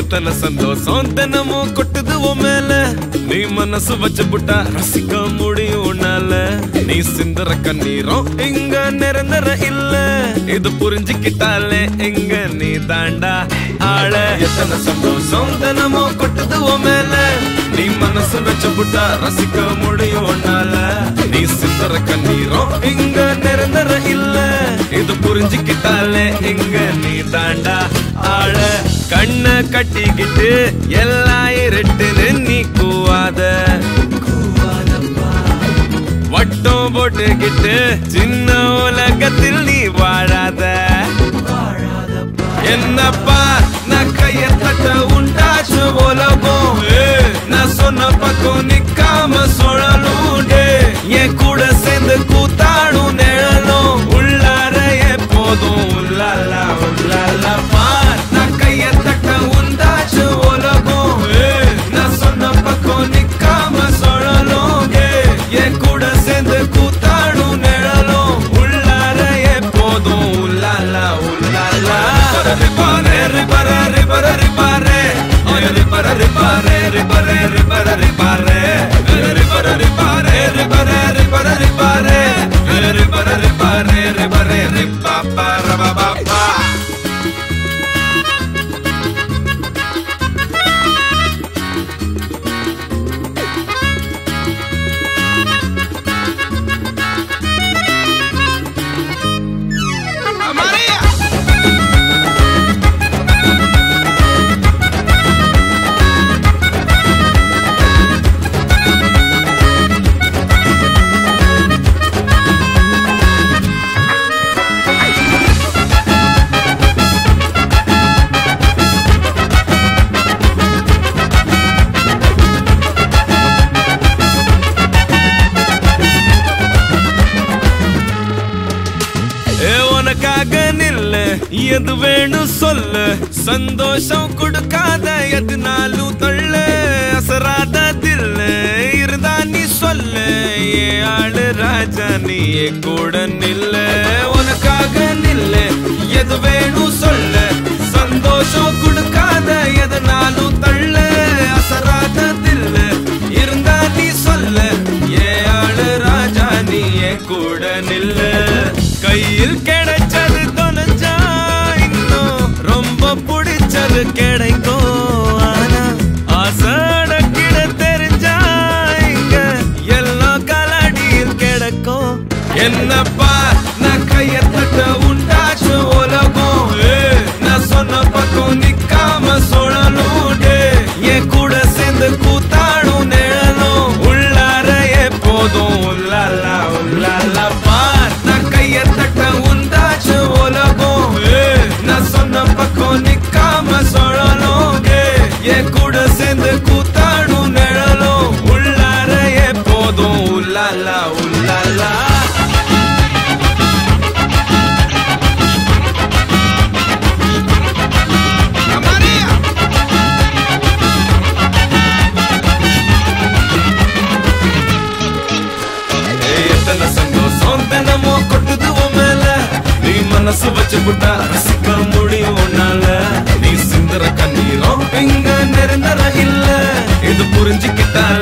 எத்தனை சந்தோஷம் தினமும் கொட்டுது உன் மேல நீ மனசு வச்சு புட்டா ரசிக்க முடியும் உன்னால நீ சிந்துற கண்ணீரும் இங்க நிரந்தர இல்ல இது புரிஞ்சுக்கிட்டாலே இங்க நீ தாண்டா ஆள எத்தனை சந்தோஷம் தினமும் கொட்டுது உன் மேல நீ மனசு வச்சு புட்டா ரசிக்க முடியும் உன்னால நீ சிந்துற கண்ணீரும் இங்க நிரந்தர இல்ல இது புரிஞ்சுக்கிட்டாலே இங்க நீ தாண்டா ஆள கண்ண கட்டிக்கிட்டு எல்லாம் இருட்டுன்னு நீ கூவாத வட்டம் போட்டுக்கிட்டு சின்ன உலகத்தில் நீ வாழாத என்னப்பா நான் கைய தட்ட உண்டாச்சு உலகம் ஏய், நான் சொன்ன பக்கம் நிக்காம சுழலும் டேய். என் கூட சேர்ந்து கூத்தாடும் நிழலும் உள்ளார எப்போதும் உள்ளாலா உள்ளாலா பார் நான் கைய தட்ட உண்டாச்சு உலகம் ஏய், நான் சொன்ன பக்கம் நிக்காம சுழலும் டேய். என் கூட சேர்ந்து கூத்தாடும் நிழலும் உள்ளார எப்போதும் உள்ளாலா உள்ளாலா ரிபாரே ரிபாரே ரிபாரே ரிபாரே ரிபாரே ரிபாரே ரிபாரே ரிபாரே ரிபாரே ரிபாரே ரிபாரே ரிபாரே ரிபாரே ரிபாரே ரிபாரே ரிபாரே ரிபாரே ரிபாப்பா ரபாபா ஏ உனக்காக நில்ல எது வேணும் சொல்லு சந்தோஷம் கொடுக்காத எதுனாலும் தொல்ல அசராத தில்ல இருந்தா நீ சொல்லு ஏ ஆளு ராஜா நீ என் கூட நில்ல உனக்காக நில்ல எது வேணும் சொல்லு சந்தோஷம் கொடுக்காத எதுனாலும் தள்ள அசராத தில்ல இருந்தா நீ சொல்லு ஏ ஆளு ராஜா நீ என் கூட நில்ல கையில் கிடைச்சது தொலைஞ்சா இன்னும் ரொம்ப பிடிச்சது கிடைக்கும் ஆனா ஆசை கிட தெரிஞ்சா இங்க எல்லாம் கலடியில் கிடக்கும் என்னப்பா நான் கைய தட்ட உண்டாச்சு உலகம் ஏய், நான் சொன்ன பக்கம் நிக்காம சுழலும் டேய். என் கூட சேர்ந்து கூத்தாடும் நிழலும் உள்ளார எப்போதும் உள்ளாலா உள்ளாலா பார் நான் கைய தட்ட உண்டாச்சு உலகம் ஏய், நான் சொன்ன பக்கம் நிக்காம சுழலும் டேய். என் கூட சேர்ந்து கூத்தாடும் நிழலும் உள்ளார எப்போதும் உள்ளாலா உள்ளாலா ஏய், எத்தனை சந்தோஷம் தினமும் கொட்டுது உன் மேல நீ மனசு வச்சு புட்டா ரசிக்க முடியும் உன்னால நீ சிந்துற கண்ணீரும் இங்க நிரந்தர இல்ல இது புரிஞ்சுக்கிட்டால